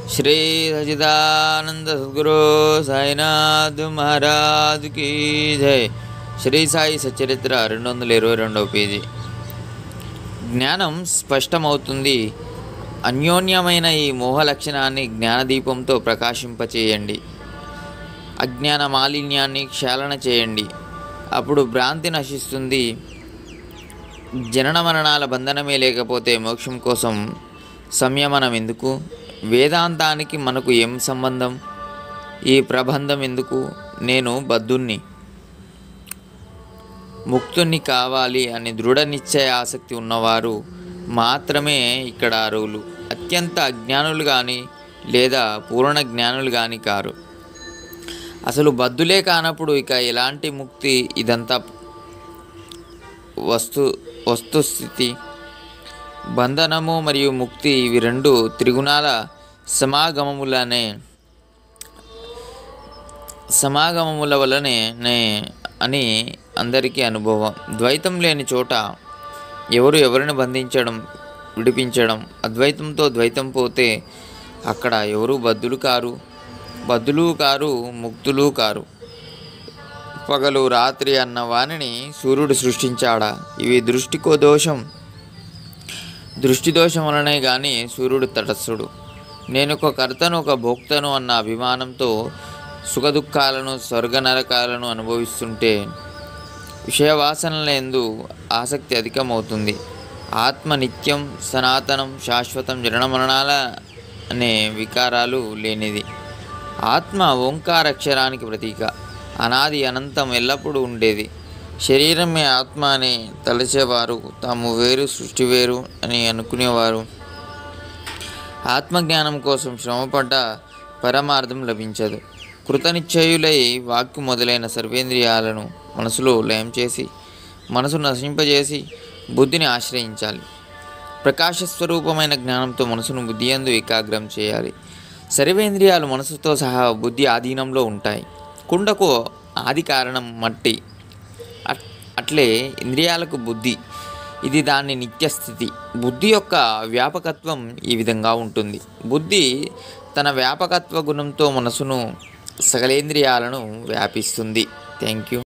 శ్రీ సచిదానంద సద్గురు సాయినాథ్ మహారాజ్ కీ జై శ్రీ సాయి సచరిత్ర రెండు వందల ఇరవై రెండవ పేజీ జ్ఞానం స్పష్టమవుతుంది అన్యోన్యమైన ఈ మోహ లక్షణాన్ని జ్ఞానదీపంతో ప్రకాశింపచేయండి అజ్ఞాన మాలిన్యాన్ని క్షాళన చేయండి అప్పుడు భ్రాంతి నశిస్తుంది జనన మరణాల బంధనమే లేకపోతే మోక్షం కోసం సంయమనం ఎందుకు వేదాంతానికి మనకు ఏం సంబంధం ఈ ప్రబంధం ఎందుకు నేను బద్ధుణ్ణి ముక్తుణ్ణి కావాలి అని దృఢ నిశ్చయ ఆసక్తి ఉన్నవారు మాత్రమే ఇక్కడ అర్హులు అత్యంత అజ్ఞానులు కానీ లేదా పూర్ణ జ్ఞానులు కానీ కారు అసలు బద్దులే కానప్పుడు ఇక ఎలాంటి ముక్తి ఇదంతా వస్తు వస్తుస్థితి బంధనము మరియు ముక్తి ఇవి రెండు త్రిగుణాల సమాగమములనే సమాగమముల వలనే నే అని అందరికీ అనుభవం ద్వైతం లేని చోట ఎవరు ఎవరిని బంధించడం విడిపించడం అద్వైతంతో ద్వైతం పోతే అక్కడ ఎవరు బద్దులు కారు బద్దులు కారు ముక్తులు కారు పగలు రాత్రి అన్న వాణిని సూర్యుడు సృష్టించాడా ఇవి దృష్టికో దోషం దృష్టి దోషం వలనే కానీ సూర్యుడు తటస్థుడు నేను ఒక కర్తను ఒక భోక్తను అన్న అభిమానంతో సుఖదుఖాలను స్వర్గ నరకాలను అనుభవిస్తుంటే విషయవాసనల ఎందు ఆసక్తి అధికమవుతుంది ఆత్మ నిత్యం సనాతనం శాశ్వతం జనన మరణాల అనే వికారాలు లేనిది ఆత్మ ఓంకారక్షరానికి ప్రతీక అనాది అనంతం ఎల్లప్పుడూ ఉండేది శరీరమే ఆత్మ అని తలచేవారు తాము వేరు సృష్టి వేరు అని అనుకునేవారు ఆత్మజ్ఞానం కోసం శ్రమపడ్డ పరమార్థం లభించదు కృతనిశ్చయులై వాక్కు మొదలైన సర్వేంద్రియాలను మనసులో లయం చేసి మనసు నశింపజేసి బుద్ధిని ఆశ్రయించాలి ప్రకాశస్వరూపమైన జ్ఞానంతో మనసును బుద్ధియందు ఏకాగ్రం చేయాలి సర్వేంద్రియాలు మనసుతో సహా బుద్ధి ఆధీనంలో ఉంటాయి కుండకు ఆది కారణం మట్టి అట్- అట్లే ఇంద్రియాలకు బుద్ధి ఇది దాని నిత్యస్థితి బుద్ధి యొక్క వ్యాపకత్వం ఈ విధంగా ఉంటుంది బుద్ధి తన వ్యాపకత్వ గుణంతో మనసును సకలేంద్రియాలను వ్యాపిస్తుంది థ్యాంక్ యూ